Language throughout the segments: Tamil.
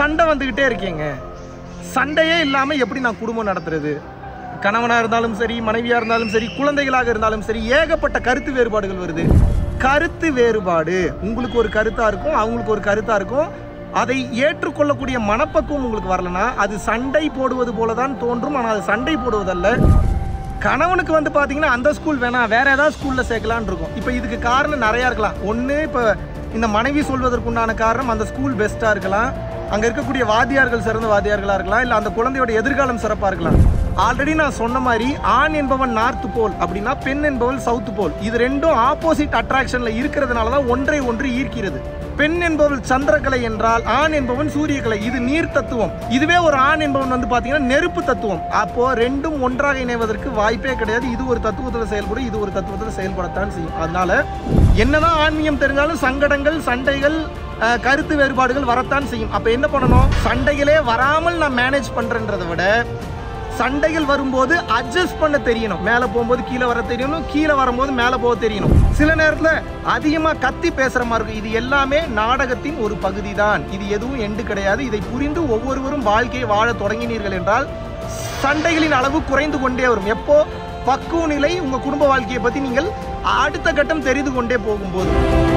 சண்டை வந்துக்கிட்டே இருக்கேங்க சண்டையே இல்லாமல் எப்படி நான் குடும்பம் நடத்துறது கணவனாக இருந்தாலும் சரி மனைவியாக இருந்தாலும் சரி குழந்தைகளாக இருந்தாலும் சரி ஏகப்பட்ட கருத்து வேறுபாடுகள் வருது கருத்து வேறுபாடு உங்களுக்கு ஒரு கருத்தாக இருக்கும் அவங்களுக்கு ஒரு கருத்தாக இருக்கும் அதை ஏற்றுக்கொள்ளக்கூடிய மனப்பக்குவம் உங்களுக்கு வரலனா அது சண்டை போடுவது போல தான் தோன்றும் ஆனால் அது சண்டை போடுவதல்ல கணவனுக்கு வந்து பார்த்தீங்கன்னா அந்த ஸ்கூல் வேணாம் வேற ஏதாவது ஸ்கூலில் சேர்க்கலான்னு இருக்கும் இப்போ இதுக்கு காரணம் நிறையா இருக்கலாம் ஒன்று இப்போ இந்த மனைவி சொல்வதற்குண்டான காரணம் அந்த ஸ்கூல் பெஸ்ட்டாக இருக்கலாம் அங்கே இருக்கக்கூடிய வாத்தியார்கள் சிறந்த வாத்தியார்களாக இருக்கலாம் இல்லை அந்த குழந்தையோட எதிர்காலம் சிறப்பாக இருக்கலாம் ஆல்ரெடி நான் சொன்ன மாதிரி ஆண் என்பவன் நார்த் போல் அப்படின்னா பெண் என்பவள் சவுத் போல் இது ரெண்டும் ஆப்போசிட் அட்ராக்ஷனில் இருக்கிறதுனால தான் ஒன்றை ஒன்று ஈர்க்கிறது பெண் என்பவள் சந்திரகலை என்றால் ஆண் என்பவன் சூரியகலை இது நீர் தத்துவம் இதுவே ஒரு ஆண் என்பவன் வந்து பாத்தீங்கன்னா நெருப்பு தத்துவம் அப்போ ரெண்டும் ஒன்றாக இணைவதற்கு வாய்ப்பே கிடையாது இது ஒரு தத்துவத்தில் செயல்படும் இது ஒரு தத்துவத்தில் செயல்படத்தான் செய்யும் அதனால என்னதான் ஆன்மீகம் தெரிஞ்சாலும் சங்கடங்கள் சண்டைகள் அஹ், கருத்து வேறுபாடுகள் வரத்தான் செய்யும் அப்ப என்ன பண்ணணும் சண்டைகளே வராமல் நான் மேனேஜ் பண்றேன்றதை விட சண்டைகள் வரும்போது அட்ஜஸ்ட் பண்ண தெரியணும் மேலே போகும்போது கீழே வர தெரியணும் கீழே வரும்போது மேலே போக தெரியணும் சில நேரத்தில் அதிகமாக கத்தி பேசுகிற மாதிரி இருக்கும் இது எல்லாமே நாடகத்தின் ஒரு பகுதி தான் இது எதுவும் எண்டு கிடையாது இதை புரிந்து ஒவ்வொருவரும் வாழ்க்கையை வாழ தொடங்கினீர்கள் என்றால் சண்டைகளின் அளவு குறைந்து கொண்டே வரும் எப்போ பக்குவ நிலை உங்கள் குடும்ப வாழ்க்கையை பற்றி நீங்கள் அடுத்த கட்டம் தெரிந்து கொண்டே போகும்போது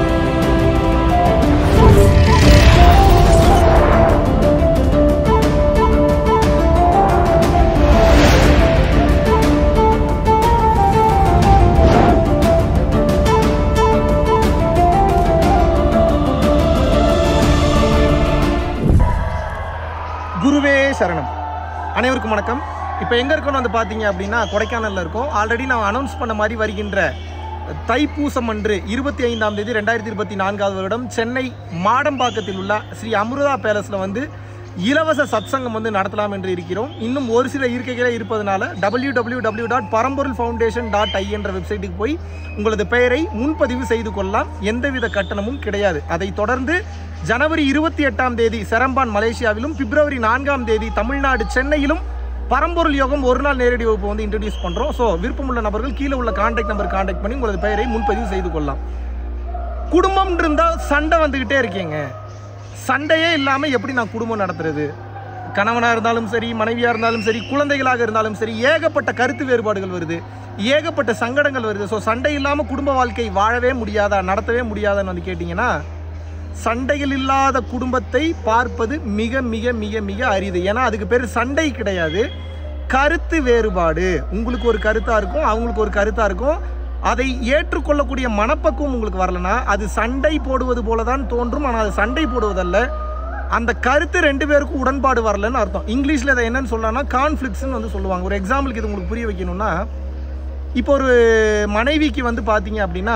குருவே சரணம் அனைவருக்கும் வணக்கம் இப்போ எங்கே இருக்கோம்னு வந்து பார்த்தீங்க அப்படின்னா கொடைக்கானலில் இருக்கோம் ஆல்ரெடி நான் அனௌன்ஸ் பண்ண மாதிரி வருகின்ற தைப்பூசம் அன்று இருபத்தி ஐந்தாம் தேதி ரெண்டாயிரத்தி இருபத்தி நான்காவது வருடம் சென்னை மாடம்பாக்கத்தில் உள்ள ஸ்ரீ அமிர்தா பேலஸில் வந்து இலவச சத்சங்கம் வந்து நடத்தலாம் என்று இருக்கிறோம் இன்னும் ஒரு சில இருக்கைகளே இருப்பதனால W W W dot Paramporul foundation dot I என்ற வெப்சைட்டுக்கு போய் உங்களது பெயரை முன்பதிவு செய்து கொள்ளலாம் எந்தவித கட்டணமும் கிடையாது அதைத் தொடர்ந்து ஜனவரி இருபத்தி எட்டாம் தேதி செரம்பான் மலேசியாவிலும் பிப்ரவரி நான்காம் தேதி தமிழ்நாடு சென்னையிலும் பரம்பொருள் யோகம் ஒரு நாள் நேரடி வகுப்பு வந்து இன்ட்ரடியூஸ் பண்ணுறோம் ஸோ விருப்பமுள்ள நபர்கள் கீழே உள்ள கான்டாக்ட் நம்பர் கான்டாக்ட் பண்ணி உங்களது பெயரை முன்பதிவு செய்து கொள்ளலாம் குடும்பம் இருந்தால் சண்டை வந்துக்கிட்டே இருக்கீங்க சண்டையே இல்லாமல் எப்படி நான் குடும்பம் நடத்துறது கணவனாக இருந்தாலும் சரி மனைவியாக இருந்தாலும் சரி குழந்தைகளாக இருந்தாலும் சரி ஏகப்பட்ட கருத்து வேறுபாடுகள் வருது ஏகப்பட்ட சங்கடங்கள் வருது ஸோ சண்டை இல்லாமல் குடும்ப வாழ்க்கை வாழவே முடியாதா நடத்தவே முடியாதான்னு வந்து கேட்டிங்கன்னா சண்டைகள் இல்லாத குடும்பத்தை பார்ப்பது மிக மிக மிக மிக அரிது ஏன்னா அதுக்கு பேர் சண்டை கிடையாது கருத்து வேறுபாடு உங்களுக்கு ஒரு கருத்தாக இருக்கும் அவங்களுக்கு ஒரு கருத்தாக இருக்கும் அதை ஏற்றுக்கொள்ளக்கூடிய மனப்பக்குவம் உங்களுக்கு வரலனா அது சண்டை போடுவது போல தான் தோன்றும் ஆனால் அது சண்டை போடுவதல்ல அந்த கருத்து ரெண்டு பேருக்கும் உடன்பாடு வரலன்னு அர்த்தம் இங்கிலீஷில் இதை என்னன்னு சொல்லலாம்னா கான்ஃப்ளிக்ஸ்னு வந்து சொல்லுவாங்க ஒரு எக்ஸாம்பிளுக்கு இது உங்களுக்கு புரிய வைக்கணும்னா இப்போ ஒரு மனைவிக்கு வந்து பார்த்தீங்க அப்படின்னா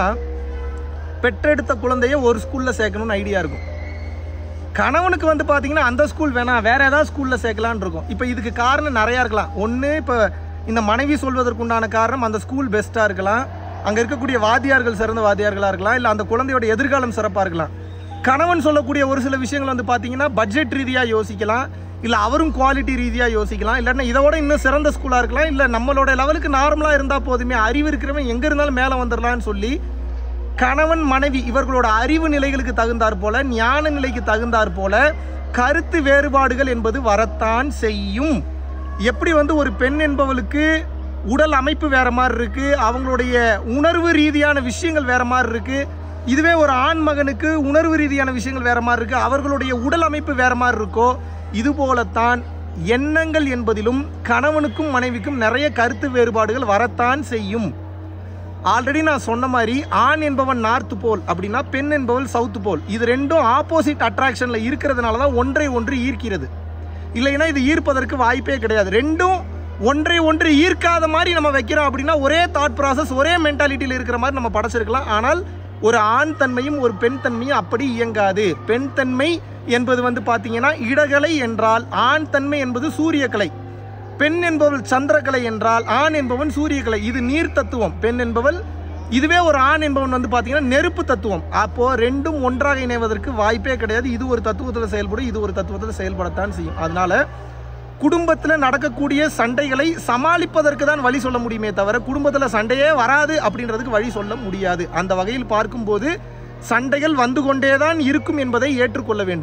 பெற்றெடுத்த குழந்தைய ஒரு ஸ்கூலில் சேர்க்கணும்னு ஐடியா இருக்கும் கணவனுக்கு வந்து பார்த்தீங்கன்னா அந்த ஸ்கூல் வேணாம் வேற ஏதாவது ஸ்கூலில் சேர்க்கலான்னு இருக்கும் இப்போ இதுக்கு காரணம் நிறையா இருக்கலாம் ஒன்று இப்போ இந்த மனைவி சொல்வதற்குண்டான காரணம் அந்த ஸ்கூல் பெஸ்ட்டாக இருக்கலாம் அங்கே இருக்கக்கூடிய வாத்தியார்கள் சிறந்த வாத்தியார்களாக இருக்கலாம் இல்லை அந்த குழந்தையோட எதிர்காலம் சிறப்பாக இருக்கலாம் கணவன் சொல்லக்கூடிய ஒரு சில விஷயங்கள் வந்து பார்த்தீங்கன்னா பட்ஜெட் ரீதியாக யோசிக்கலாம் இல்லை அவரும் குவாலிட்டி ரீதியாக யோசிக்கலாம் இல்லைன்னா இதோட இன்னும் சிறந்த ஸ்கூலாக இருக்கலாம் இல்லை நம்மளோட லெவலுக்கு நார்மலாக இருந்தால் போதுமே அறிவு இருக்கிறவன் எங்கே இருந்தாலும் மேலே வந்துடலான்னு சொல்லி கணவன் மனைவி இவர்களோட அறிவு நிலைகளுக்கு தகுந்தாற் போல ஞான நிலைக்கு தகுந்தாற் போல கருத்து வேறுபாடுகள் என்பது வரத்தான் செய்யும் எப்படி வந்து ஒரு பெண் என்பவளுக்கு உடல் அமைப்பு வேற மாதிரி இருக்கு அவங்களுடைய உணர்வு ரீதியான விஷயங்கள் வேற மாதிரி இருக்கு இதுவே ஒரு ஆண் மகனுக்கு உணர்வு ரீதியான விஷயங்கள் வேற மாதிரி இருக்கு அவர்களுடைய உடல் அமைப்பு வேற மாதிரி இருக்கோ இது போலத்தான் எண்ணங்கள் என்பதிலும் கணவனுக்கும் மனைவிக்கும் நிறைய கருத்து வேறுபாடுகள் வரத்தான் செய்யும் ஆல்ரெடி நான் சொன்ன மாதிரி ஆண் என்பவன் நார்த் போல் அப்படின்னா பெண் என்பவள் சவுத் போல் இது ரெண்டும் ஆப்போசிட் அட்ராக்ஷன்ல இருக்கிறதுனால தான் ஒன்றை ஒன்று ஈர்க்கிறது இல்லைன்னா இது ஈர்ப்பதற்கு வாய்ப்பே கிடையாது ரெண்டும் ஒன்றை ஒன்று ஈர்க்காத மாதிரி நம்ம வைக்கிறோம் அப்படின்னா ஒரே தாட் ப்ராசஸ் ஒரே மென்டாலிட்டியில் இருக்கிற மாதிரி நம்ம படைச்சிருக்கலாம் ஆனால் ஒரு ஆண் தன்மையும் ஒரு பெண் தன்மையும் அப்படி இயங்காது பெண் தன்மை என்பது வந்து பார்த்தீங்கன்னா இடகலை என்றால் ஆண் தன்மை என்பது சூரியகலை பெண் என்பவள் சந்திரகலை என்றால் ஆண் என்பவன் சூரியகலை இது நீர் தத்துவம் பெண் என்பவள் இதுவே ஒரு ஆண் என்பவன் வந்து பார்த்தீங்கன்னா நெருப்பு தத்துவம் அப்போ ரெண்டும் ஒன்றாக இணைவதற்கு வாய்ப்பே கிடையாது இது ஒரு தத்துவத்தில் செயல்படும் இது ஒரு தத்துவத்தில் செயல்படத்தான் செய்யும் அதனால குடும்பத்தில் நடக்கக்கூடிய சண்டைகளை சமாளிப்பதற்கு தான் வழி சொல்ல முடியுமே தவிர குடும்பத்தில் சண்டையே வராது அப்படின்றதுக்கு வழி சொல்ல முடியாது அந்த வகையில் பார்க்கும்போது சண்டைகள் வந்து கொண்டே தான் இருக்கும் என்பதை ஏற்றுக்கொள்ள வேண்டும்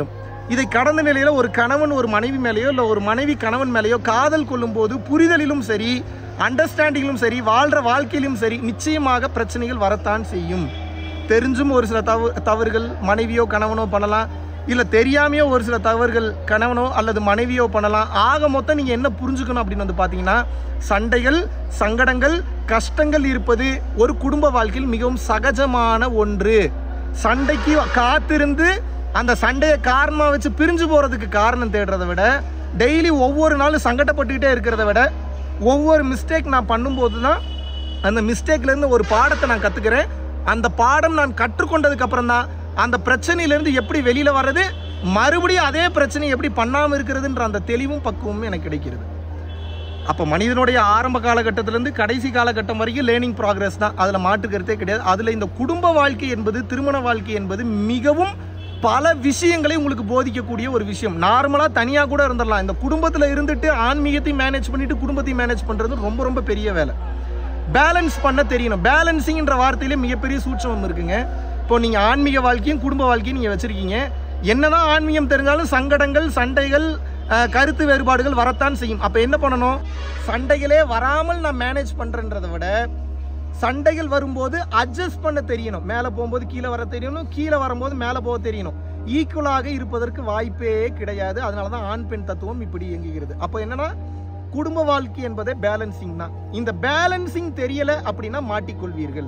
இதை கடந்த நிலையில் ஒரு கணவன் ஒரு மனைவி மேலேயோ இல்லை ஒரு மனைவி கணவன் மேலேயோ காதல் கொள்ளும்போது புரிதலிலும் சரி அண்டர்ஸ்டாண்டிங்கிலும் சரி வாழ்கிற வாழ்க்கையிலும் சரி நிச்சயமாக பிரச்சனைகள் வரத்தான் செய்யும் தெரிஞ்சும் ஒரு சில தவ தவறுகள் மனைவியோ கணவனோ பண்ணலாம் இல்லை தெரியாமையோ ஒரு சில தவறுகள் கணவனோ அல்லது மனைவியோ பண்ணலாம் ஆக மொத்தம் நீங்கள் என்ன புரிஞ்சுக்கணும் அப்படின்னு வந்து பார்த்தீங்கன்னா சண்டைகள் சங்கடங்கள் கஷ்டங்கள் இருப்பது ஒரு குடும்ப வாழ்க்கையில் மிகவும் சகஜமான ஒன்று சண்டைக்கு காத்திருந்து அந்த சண்டையை காரணமாக வச்சு பிரிஞ்சு போகிறதுக்கு காரணம் தேடுறதை விட டெய்லி ஒவ்வொரு நாளும் சங்கடப்பட்டுக்கிட்டே இருக்கிறத விட ஒவ்வொரு மிஸ்டேக் நான் பண்ணும்போது தான் அந்த மிஸ்டேக்லேருந்து ஒரு பாடத்தை நான் கற்றுக்கிறேன் அந்த பாடம் நான் கற்றுக்கொண்டதுக்கு அப்புறம் தான் அந்த பிரச்சனையிலேருந்து எப்படி வெளியில் வர்றது மறுபடியும் அதே பிரச்சனையை எப்படி பண்ணாமல் இருக்கிறதுன்ற அந்த தெளிவும் பக்குவமும் எனக்கு கிடைக்கிறது அப்போ மனிதனுடைய ஆரம்ப காலகட்டத்திலேருந்து கடைசி காலகட்டம் வரைக்கும் லேர்னிங் ப்ராக்ரஸ் தான் அதில் மாற்று கருத்தே கிடையாது அதில் இந்த குடும்ப வாழ்க்கை என்பது திருமண வாழ்க்கை என்பது மிகவும் பல விஷயங்களை உங்களுக்கு போதிக்கக்கூடிய ஒரு விஷயம் நார்மலாக தனியாக கூட இருந்துடலாம் இந்த குடும்பத்தில் இருந்துட்டு ஆன்மீகத்தையும் மேனேஜ் பண்ணிட்டு குடும்பத்தையும் மேனேஜ் பண்ணுறது ரொம்ப ரொம்ப பெரிய வேலை பேலன்ஸ் பண்ண தெரியணும் பேலன்சிங்ன்ற வார்த்தையிலே மிகப்பெரிய சூட்சமம் இருக்குங்க இப்போ நீங்கள் ஆன்மீக வாழ்க்கையும் குடும்ப வாழ்க்கையும் நீங்கள் வச்சுருக்கீங்க என்னதான் ஆன்மீகம் தெரிஞ்சாலும் சங்கடங்கள் சண்டைகள் அஹ், கருத்து வேறுபாடுகள் வரத்தான் செய்யும் அப்போ என்ன பண்ணணும் சண்டைகளே வராமல் நான் மேனேஜ் பண்ணுறன்றதை விட சண்டைகள் வரும்போது அட்ஜஸ்ட் பண்ண தெரியணும் மேலே போகும்போது கீழே வர தெரியணும் கீழே வரும்போது மேலே போக தெரியணும் ஈக்குவலாக இருப்பதற்கு வாய்ப்பே கிடையாது அதனால தான் ஆண் பெண் தத்துவம் இப்படி இயங்குகிறது அப்போ என்னன்னா குடும்ப வாழ்க்கை என்பதே பேலன்சிங் தான் இந்த பேலன்சிங் தெரியல அப்படின்னா மாட்டிக்கொள்வீர்கள்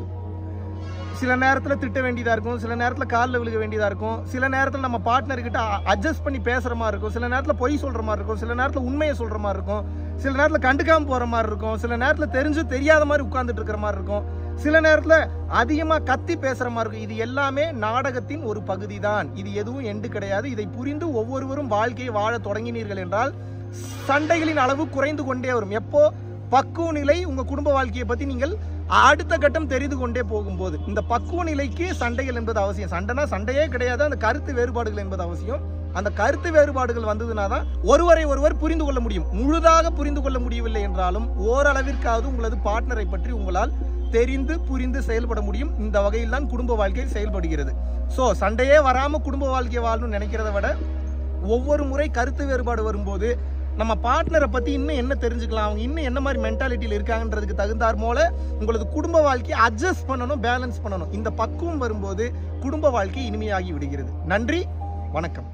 சில நேரத்தில் திட்ட வேண்டியதாக இருக்கும் சில நேரத்தில் காலில் விழுக வேண்டியதாக இருக்கும் சில நேரத்தில் நம்ம பார்ட்னர்கிட்ட அட்ஜஸ்ட் பண்ணி பேசுகிற மாதிரி இருக்கும் சில நேரத்தில் பொய் சொல்கிற மாதிரி இருக்கும் சில நேரத்தில் உண்மையை சொல்கிற மாதிரி இருக்கும் சில நேரத்தில் கண்டுக்காம போகிற மாதிரி இருக்கும் சில நேரத்தில் தெரிஞ்சு தெரியாத மாதிரி உட்கார்ந்துட்டு இருக்கிற மாதிரி இருக்கும் சில நேரத்தில் அதிகமாக கத்தி பேசுகிற மாதிரி இருக்கும் இது எல்லாமே நாடகத்தின் ஒரு பகுதி தான் இது எதுவும் எண்டு கிடையாது இதை புரிந்து ஒவ்வொருவரும் வாழ்க்கையை வாழ தொடங்கினீர்கள் என்றால் சண்டைகளின் அளவு குறைந்து கொண்டே வரும் எப்போ பக்குவ நிலை உங்க குடும்ப வாழ்க்கையை பத்தி நீங்கள் அடுத்த கட்டம் தெரிந்து கொண்டே போகும்போது இந்த பக்குவ நிலைக்கு சண்டைகள் என்பது அவசியம் சண்டைனா சண்டையே கிடையாது அந்த கருத்து வேறுபாடுகள் என்பது அவசியம் அந்த கருத்து வேறுபாடுகள் வந்ததுனா தான் ஒருவரை ஒருவர் புரிந்து கொள்ள முடியும் முழுதாக புரிந்து கொள்ள முடியவில்லை என்றாலும் ஓரளவிற்காவது உங்களது பார்ட்னரை பற்றி உங்களால் தெரிந்து புரிந்து செயல்பட முடியும் இந்த வகையில் தான் குடும்ப வாழ்க்கை செயல்படுகிறது ஸோ சண்டையே வராம குடும்ப வாழ்க்கையை வாழணும்னு நினைக்கிறத விட ஒவ்வொரு முறை கருத்து வேறுபாடு வரும்போது நம்ம பார்ட்னரை பற்றி இன்னும் என்ன தெரிஞ்சுக்கலாம் அவங்க இன்னும் என்ன மாதிரி மென்டாலிட்டியில் இருக்காங்கன்றதுக்கு தகுந்தாற் போல உங்களது குடும்ப வாழ்க்கையை அட்ஜஸ்ட் பண்ணணும் பேலன்ஸ் பண்ணணும் இந்த பக்குவம் வரும்போது குடும்ப வாழ்க்கை இனிமையாகி விடுகிறது நன்றி வணக்கம்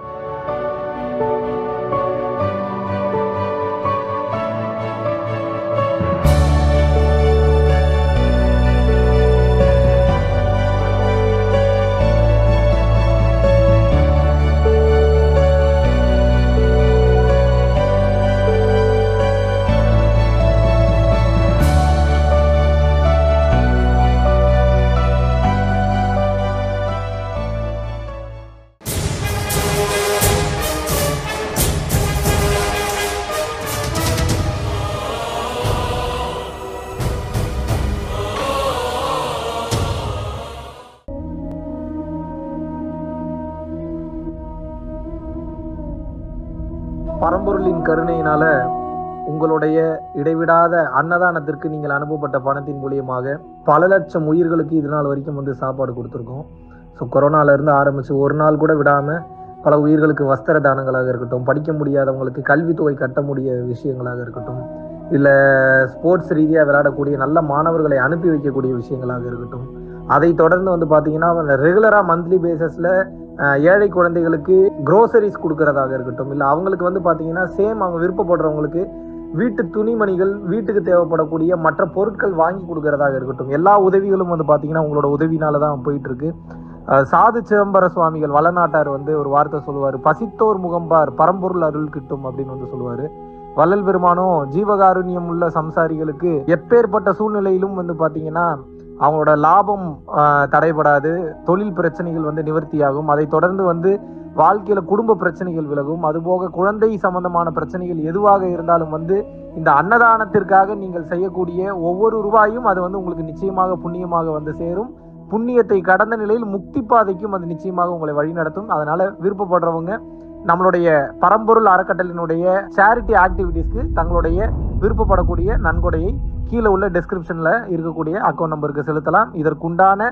பரம்பொருளின் கருணையினால உங்களுடைய இடைவிடாத அன்னதானத்திற்கு நீங்கள் அனுப்பப்பட்ட பணத்தின் மூலியமாக பல லட்சம் உயிர்களுக்கு இது நாள் வரைக்கும் வந்து சாப்பாடு கொடுத்துருக்கோம் ஸோ கொரோனால இருந்து ஆரம்பிச்சு ஒரு நாள் கூட விடாம பல உயிர்களுக்கு வஸ்திர தானங்களாக இருக்கட்டும் படிக்க முடியாதவங்களுக்கு கல்வித்தொகை கட்ட முடிய விஷயங்களாக இருக்கட்டும் இல்லை ஸ்போர்ட்ஸ் ரீதியாக விளையாடக்கூடிய நல்ல மாணவர்களை அனுப்பி வைக்கக்கூடிய விஷயங்களாக இருக்கட்டும் அதை தொடர்ந்து வந்து பார்த்தீங்கன்னா ரெகுலராக மந்த்லி பேசிஸில் ஏழை குழந்தைகளுக்கு க்ரோசரிஸ் கொடுக்கறதாக இருக்கட்டும் இல்லை அவங்களுக்கு வந்து பார்த்தீங்கன்னா சேம் அவங்க விருப்பப்படுறவங்களுக்கு வீட்டு துணிமணிகள் வீட்டுக்கு தேவைப்படக்கூடிய மற்ற பொருட்கள் வாங்கி கொடுக்கறதாக இருக்கட்டும் எல்லா உதவிகளும் வந்து பார்த்தீங்கன்னா உங்களோட உதவினால தான் போயிட்டு இருக்கு அஹ் சாது சிதம்பர சுவாமிகள் வளநாட்டார் வந்து ஒரு வார்த்தை சொல்லுவார் பசித்தோர் முகம்பார் பரம்பொருள் அருள் கிட்டும் அப்படின்னு வந்து சொல்லுவார் வள்ளல் பெருமானும் ஜீவகாருண்யம் உள்ள சம்சாரிகளுக்கு எப்பேற்பட்ட சூழ்நிலையிலும் வந்து பார்த்தீங்கன்னா அவங்களோட லாபம் ஆஹ், தடைபடாது தொழில் பிரச்சனைகள் வந்து நிவர்த்தியாகும் அதை தொடர்ந்து வந்து வாழ்க்கையில குடும்ப பிரச்சனைகள் விலகும் அதுபோக குழந்தை சம்பந்தமான பிரச்சனைகள் எதுவாக இருந்தாலும் வந்து இந்த அன்னதானத்திற்காக நீங்கள் செய்யக்கூடிய ஒவ்வொரு ரூபாயும் அது வந்து உங்களுக்கு நிச்சயமாக புண்ணியமாக வந்து சேரும் புண்ணியத்தை கடந்த நிலையில் முக்தி பாதைக்கும் அது நிச்சயமாக உங்களை வழிநடத்தும் அதனால விருப்பப்படுறவங்க நம்மளுடைய பரம்பொருள் அறக்கட்டளினுடைய சேரிட்டி ஆக்டிவிட்டீஸ்க்கு தங்களுடைய விருப்பப்படக்கூடிய நன்கொடையை கீழே உள்ள டெஸ்கிரிப்ஷன்ல இருக்கக்கூடிய அக்கௌண்ட் நம்பருக்கு செலுத்தலாம் இதற்குண்டான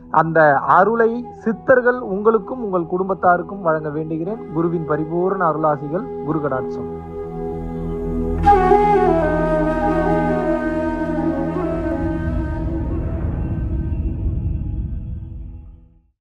அந்த அருளை சித்தர்கள் உங்களுக்கும் உங்கள் குடும்பத்தாருக்கும் வழங்க வேண்டுகிறேன் குருவின் பரிபூர்ண அருளாசிகள் குரு கடாட்சம்